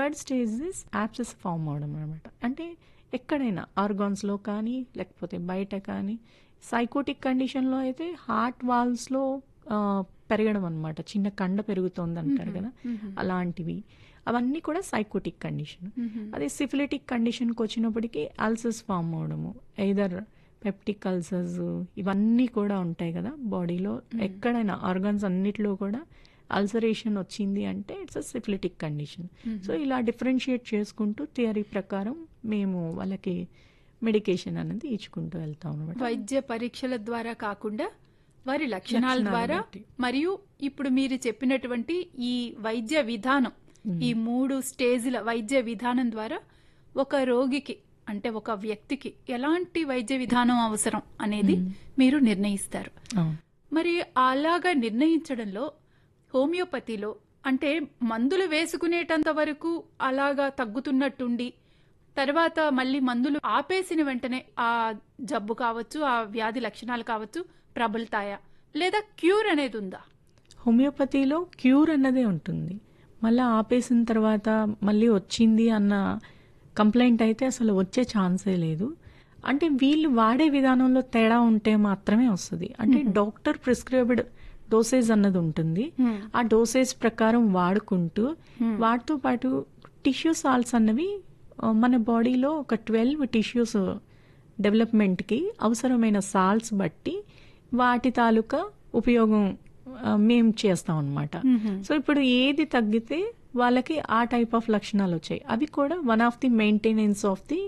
Third stage is abscess form అవడం అనమాట అంటే ఎక్కడైనా ఆర్గాన్స్లో కానీ లేకపోతే బయట కానీ సైకోటిక్ కండిషన్లో అయితే హార్ట్ వాల్స్లో పెరగడం అనమాట చిన్న కండ పెరుగుతోంది అంటారు కదా అలాంటివి అవన్నీ కూడా సైకోటిక్ కండిషన్ అదే సిఫిలిటిక్ కండిషన్కి వచ్చినప్పటికీ అల్సర్స్ ఫామ్ అవడము ఎయిదర్ పెప్టిక్ అల్సర్స్ ఇవన్నీ కూడా ఉంటాయి కదా బాడీలో ఎక్కడైనా ఆర్గాన్స్ అన్నిట్లో కూడా అల్సరేషన్ వచ్చింది అంటే it's a syphilitic condition so ఇలా డిఫరెన్షియేట్ చేసుకుంటూ థియరీ ప్రకారం మేము వాళ్ళకి మెడికేషన్ అనేది ఇచ్చుకుంటూ వెళ్తాం అనమాట వైద్య పరీక్షల ద్వారా కాకుండా వారి లక్షణాల లక్షణాలు ద్వారా బట్టి. మరియు ఇప్పుడు మీరు చెప్పినటువంటి ఈ వైద్య విధానం ఈ మూడు స్టేజ్ల వైద్య విధానం ద్వారా ఒక రోగికి అంటే ఒక వ్యక్తికి ఎలాంటి వైద్య విధానం అవసరం అనేది మీరు నిర్ణయిస్తారు అవును మరి అలాగా నిర్ణయించడంలో హోమియోపతిలో అంటే మందులు వేసుకునేటంత వరకు అలాగా తగ్గుతున్నట్టుండి తర్వాత మళ్ళీ మందులు ఆపేసిన వెంటనే ఆ జబ్బు కావచ్చు ఆ వ్యాధి లక్షణాలు కావచ్చు ప్రబలుతాయా లేదా క్యూర్ అనేది ఉందా హోమియోపతిలో క్యూర్ అన్నదే ఉంటుంది మళ్ళీ ఆపేసిన తర్వాత మళ్ళీ వచ్చింది అన్న కంప్లైంట్ అయితే అసలు వచ్చే ఛాన్సే లేదు అంటే వీళ్ళు వాడే విధానంలో తేడా ఉంటే మాత్రమే వస్తుంది అంటే డాక్టర్ ప్రిస్క్రైబ్డ్ డోసేజ్ అన్నది ఉంటుంది ఆ డోసేజ్ ప్రకారం వాడుకుంటూ వాటితో పాటు టిష్యూ సాల్స్ అన్నవి ఆ, మన బాడీలో ఒక ట్వెల్వ్ టిష్యూస్ డెవలప్మెంట్కి అవసరమైన సాల్స్ బట్టి వాటి తాలూకా ఉపయోగం ఆ, మేము చేస్తాం అనమాట సో ఇప్పుడు ఏది తగ్గితే వాళ్ళకి ఆ టైప్ ఆఫ్ లక్షణాలు వచ్చాయి అవి కూడా one of the maintenance of the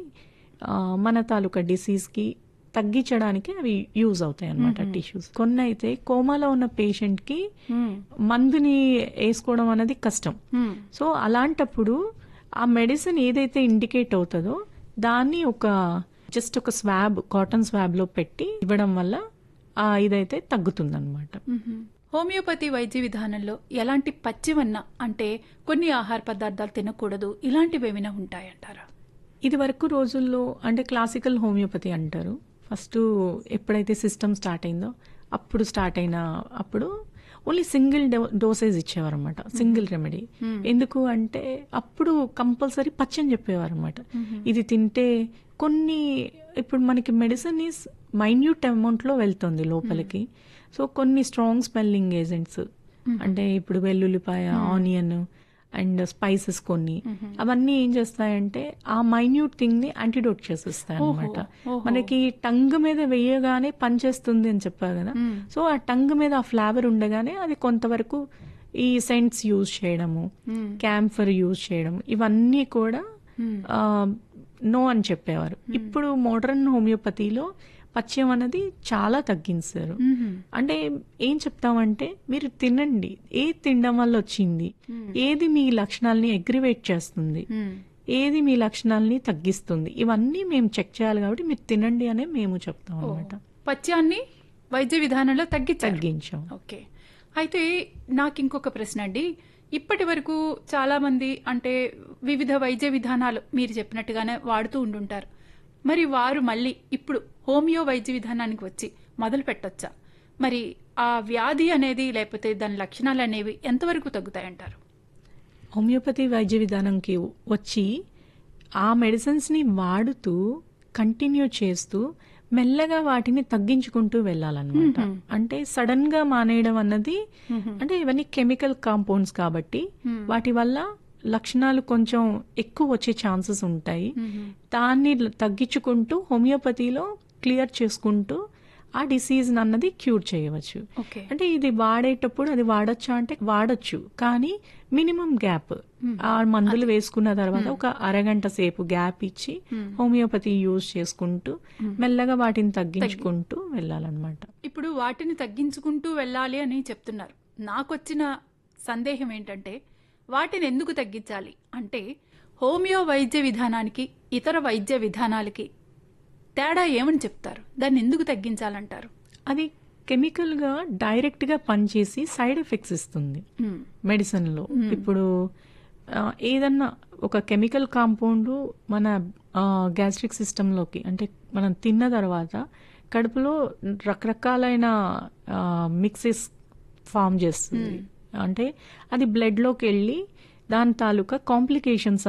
మన తాలూకా డిసీజ్కి తగ్గించడానికి అవి యూజ్ అవుతాయి అనమాట టిష్యూస్ కొన్ని అయితే కోమాలో ఉన్న పేషెంట్కి మందుని వేసుకోవడం అనేది కష్టం సో అలాంటప్పుడు ఆ మెడిసిన్ ఏదైతే ఇండికేట్ అవుతుందో దాన్ని ఒక జస్ట్ ఒక స్వాబ్ కాటన్ స్వాబ్ లో పెట్టి ఇవ్వడం వల్ల ఆ ఇదైతే తగ్గుతుంది అనమాట మ్మ్. హోమియోపతి వైద్య విధానంలో ఎలాంటి పచ్చివన్న అంటే కొన్ని ఆహార పదార్థాలు తినకూడదు ఇలాంటివి ఏమైనా ఉంటాయంటారా ఇది వరకు రోజుల్లో అంటే క్లాసికల్ హోమియోపతి అంటారు ఫస్ట్ ఎప్పుడైతే సిస్టమ్ స్టార్ట్ అయిందో అప్పుడు స్టార్ట్ అయిన అప్పుడు ఓన్లీ సింగిల్ డోసేజ్ ఇచ్చేవారు అనమాట సింగిల్ రెమెడీ ఎందుకు అంటే అప్పుడు కంపల్సరీ పచ్చని చెప్పేవారు అనమాట ఇది తింటే కొన్ని ఇప్పుడు మనకి మెడిసిన్ ఈస్ మైన్యూట్ అమౌంట్ లో వెళ్తుంది లోపలికి సో కొన్ని స్ట్రాంగ్ స్మెల్లింగ్ ఏజెంట్స్ అంటే ఇప్పుడు వెల్లుల్లిపాయ ఆనియన్ అండ్ స్పైసెస్ కొన్ని అవన్నీ ఏం చేస్తాయంటే ఆ మైన్యూట్ థింగ్ ని యాంటీడోట్ చేసేస్తాయి అనమాట మనకి టంగ్ మీద వేయగానే పనిచేస్తుంది అని చెప్పారు కదా సో ఆ టంగ్ మీద ఆ ఫ్లేవర్ ఉండగానే అది కొంతవరకు ఈ సెంట్స్ యూజ్ చేయడము క్యాంఫర్ యూజ్ చేయడం ఇవన్నీ కూడా నో అని చెప్పేవారు ఇప్పుడు మోడర్న్ హోమియోపతిలో పచ్చయం అనేది చాలా తగ్గించారు అంటే ఏం చెప్తామంటే మీరు తినండి ఏది తినడం వల్ల వచ్చింది ఏది మీ లక్షణాలని అగ్రివేట్ చేస్తుంది ఏది మీ లక్షణాలని తగ్గిస్తుంది ఇవన్నీ మేము చెక్ చేయాలి కాబట్టి మీరు తినండి అనే మేము చెప్తాం అనమాట పత్యాన్ని వైద్య విధానంలో తగ్గించారు తగ్గించాం ఓకే అయితే నాకు ఇంకొక ప్రశ్న అండి ఇప్పటి వరకు చాలా మంది అంటే వివిధ వైద్య విధానాలు మీరు చెప్పినట్టుగానే వాడుతూ ఉండుంటారు మరి వారు మళ్ళీ ఇప్పుడు హోమియో వైద్య విధానానికి వచ్చి మొదలు పెట్టొచ్చా మరి ఆ వ్యాధి అనేది లేకపోతే దాని లక్షణాలు అనేవి ఎంతవరకు తగ్గుతాయంటారు హోమియోపతి వైద్య విధానంకి వచ్చి ఆ మెడిసిన్స్ని వాడుతూ కంటిన్యూ చేస్తూ మెల్లగా వాటిని తగ్గించుకుంటూ వెళ్ళాలన్నమాట అంటే సడన్ గా మానేయడం అన్నది అంటే ఇవన్నీ కెమికల్ కాంపౌండ్స్ కాబట్టి వాటి వల్ల లక్షణాలు కొంచెం ఎక్కువ వచ్చే ఛాన్సెస్ ఉంటాయి దాన్ని తగ్గించుకుంటూ హోమియోపతిలో క్లియర్ చేసుకుంటూ ఆ డిసీజ్ అన్నది క్యూర్ చేయవచ్చు ఓకే అంటే ఇది వాడేటప్పుడు అది వాడొచ్చా అంటే వాడొచ్చు కానీ మినిమం గ్యాప్ ఆ మందులు వేసుకున్న తర్వాత ఒక అరగంట సేపు గ్యాప్ ఇచ్చి హోమియోపతి యూజ్ చేసుకుంటూ మెల్లగా వాటిని తగ్గించుకుంటూ వెళ్ళాలన్నమాట ఇప్పుడు వాటిని తగ్గించుకుంటూ వెళ్ళాలి అని చెప్తున్నారు నాకొచ్చిన సందేహం ఏంటంటే వాటిని ఎందుకు తగ్గించాలి అంటే హోమియో వైద్య విధానానికి ఇతర వైద్య విధానాలకి తేడా ఏమని చెప్తారు దాన్ని ఎందుకు తగ్గించాలంటారు అది కెమికల్ గా డైరెక్ట్ గా పనిచేసి సైడ్ ఎఫెక్ట్స్ ఇస్తుంది మ్మ్. మెడిసిన్ లో ఇప్పుడు ఆ, ఏదన్నా ఒక కెమికల్ కాంపౌండ్ మన గ్యాస్ట్రిక్ సిస్టంలోకి అంటే మనం తిన్న తర్వాత కడుపులో రకరకాలైన మిక్సెస్ ఫామ్ చేస్తుంది అంటే అది బ్లడ్లోకి వెళ్ళి దాని తాలూకా కాంప్లికేషన్స్